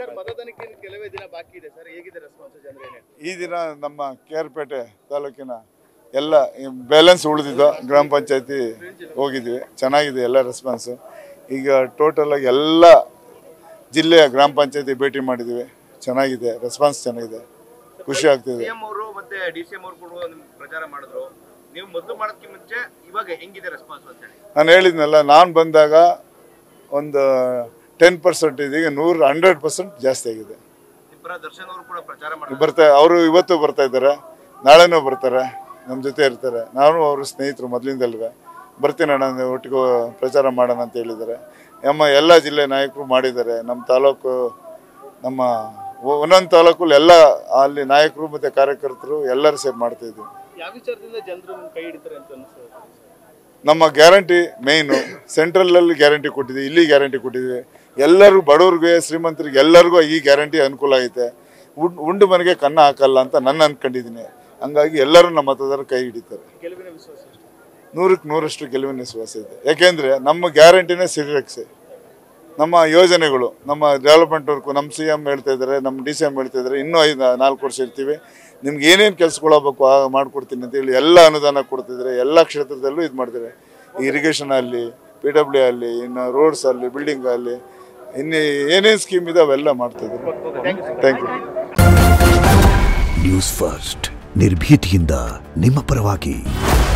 Sir ಮತದಾನಕ್ಕೆ ಇನ್ನು ಕೆಲವೇ ದಿನ ಬಾಕಿ ಇದೆ ಸರ್ ಹೇಗಿದೆ ರೆಸ್ಪಾನ್ಸ್ ಜನರು ಏನ್ ಹೇಳ್ತಾರೆ? ಈ ದಿನ ನಮ್ಮ ಕೆ ಆರ್ ಪೇಟೆ ತಾಲೂಕಿನ ಎಲ್ಲ ಬ್ಯಾಲೆನ್ಸ್ ಉಳಿದಿದ್ದು ಗ್ರಾಮ ಪಂಚಾಯತಿ ಹೋಗಿದ್ವಿ ಚೆನ್ನಾಗಿದೆ ಎಲ್ಲ ರೆಸ್ಪಾನ್ಸು ಈಗ ಟೋಟಲ್ ಆಗಿ ಎಲ್ಲ ಜಿಲ್ಲೆಯ ಗ್ರಾಮ ಪಂಚಾಯತಿ ಭೇಟಿ ಮಾಡಿದ್ವಿ ಚೆನ್ನಾಗಿದೆ ರೆಸ್ಪಾನ್ಸ್ ಚೆನ್ನಾಗಿದೆ ಖುಷಿ ಆಗ್ತಿದೆ ಸಿಎಂ ಅವರು ಮತ್ತೆ ಡಿ ಸಿ ಎಂ ಅವರು ಕೂಡ ನಿಮ್ಗೆ ಪ್ರಚಾರ ಮಾಡಿದ್ರು ನೀವು ಮೊದಲು ಮಾಡೋದಕ್ಕೆ ಮುಂಚೆ ಇವಾಗ ಹೆಂಗಿದೆ ರೆಸ್ಪಾನ್ಸ್ ಅಂತ ಹೇಳಿ ನಾನು ಹೇಳಿದ್ನಲ್ಲ ನಾನು ಬಂದಾಗ ಒಂದು ಟೆನ್ ಪರ್ಸೆಂಟ್ ಇದೀಗ ನೂರು ಹಂಡ್ರೆಡ್ ಪರ್ಸೆಂಟ್ ಜಾಸ್ತಿ ಆಗಿದೆ ಇಬ್ಬರ ದರ್ಶನ್ ಅವರು ಕೂಡ ಪ್ರಚಾರ ಮಾಡಿದ್ರು ಬರ್ತಾ ಅವರು ಇವತ್ತು ಬರ್ತಾ ಇದ್ದಾರೆ ನಾಳೆನೂ ಬರ್ತಾರೆ ನಮ್ಮ ಜೊತೆ ಇರ್ತಾರೆ ನಾನು ಅವರು ಸ್ನೇಹಿತರು ಮೊದಲಿಂದಲ್ವೇ ಬರ್ತೀನಿ ಅಣ್ಣ ನೀವು ಒಟ್ಟಿಗೆ ಪ್ರಚಾರ ಮಾಡೋಣ ಅಂತ ಹೇಳಿದ್ದಾರೆ ನಮ್ಮ ಎಲ್ಲ ಜಿಲ್ಲೆ ನಾಯಕರು ಮಾಡಿದ್ದಾರೆ ನಮ್ಮ ತಾಲೂಕು ನಮ್ಮ ಒ- ಒಂದೊಂದು ತಾಲೂಕಲ್ಲಿ ಎಲ್ಲ ಅಲ್ಲಿ ನಾಯಕರು ಮತ್ತು ಕಾರ್ಯಕರ್ತರು ಎಲ್ಲರೂ ಸೇರಿ ಮಾಡ್ತಾ ಇದ್ವಿ ಯಾವ ವಿಚಾರದಿಂದ ಜನರು ನಿಮ್ ಕೈ ಹಿಡಿತಾರೆ ಅಂತ ಅನ್ಸುತ್ತೆ ನಮ್ಮ ಗ್ಯಾರಂಟಿ ಮೇಯ್ನು ಸೆಂಟ್ರಲಲ್ಲಿ ಗ್ಯಾರಂಟಿ ಕೊಟ್ಟಿದ್ವಿ ಇಲ್ಲಿ ಗ್ಯಾರಂಟಿ ಕೊಟ್ಟಿದ್ವಿ ಎಲ್ಲರೂ ಬಡವ್ರಿಗೆ ಶ್ರೀಮಂತರಿಗೆ ಎಲ್ಲರಿಗೂ ಈ ಗ್ಯಾರಂಟಿ ಅನುಕೂಲ ಐತೆ ಉಂಡ್ ಉಂಡು ಮನೆಗೆ ಕನ್ನ ಹಾಕಲ್ಲ ಅಂತ ನನ್ನ ಅನ್ಕೊಂಡಿದ್ದೀನಿ ಹಂಗಾಗಿ ಎಲ್ಲರೂ ನಮ್ಮ ಮತದಾರರು ಕೈ ಹಿಡಿತಾರೆ ಗೆಲುವಿನ ವಿಶ್ವಾಸ ಎಷ್ಟು ನೂರಕ್ಕೆ ನೂರಷ್ಟು ಗೆಲುವಿನ ವಿಶ್ವಾಸ ಇದೆ ಯಾಕೆಂದರೆ ನಮ್ಮ ಗ್ಯಾರಂಟಿನೇ ಸಿರಿರಕ್ಷೆ ನಮ್ಮ ಯೋಜನೆಗಳು ನಮ್ಮ ಡೆವಲಪ್ಮೆಂಟ್ ವರ್ಕು ನಮ್ಮ ಸಿ ಎಮ್ ಹೇಳ್ತಾ ಇದ್ದಾರೆ ನಮ್ಮ ಡಿ ಸಿ ಎಮ್ ಹೇಳ್ತಾ ಇದ್ದಾರೆ ಇನ್ನೂ ಐದು ನಾಲ್ಕು ವರ್ಷ ಇರ್ತೀವಿ ನಿಮ್ಗೆ ಏನೇನು ಕೆಲ್ಸಗಳಾಗಬೇಕು ಆ ಮಾಡ್ಕೊಡ್ತೀನಿ ಅಂತೇಳಿ ಎಲ್ಲ ಅನುದಾನ ಕೊಡ್ತಿದ್ದಾರೆ ಎಲ್ಲ ಕ್ಷೇತ್ರದಲ್ಲೂ ಇದು ಮಾಡ್ತಾರೆ ಇರಿಗೇಷನ್ ಆಗಲಿ ಪಿ ಡಬ್ಲ್ಯೂ ಆಗಲಿ ಇನ್ನು ರೋಡ್ಸ್ ಆಗಲಿ ಬಿಲ್ಡಿಂಗ್ ಆಗಲಿ ಇನ್ನು ಏನೇನು ಸ್ಕೀಮ್ ಇದೆ ಅವೆಲ್ಲ ಮಾಡ್ತಿದ್ದಾರೆ ಥ್ಯಾಂಕ್ ಯು ನ್ಯೂಸ್ ಫಸ್ಟ್ ನಿರ್ಭೀತಿಯಿಂದ ನಿಮ್ಮ ಪರವಾಗಿ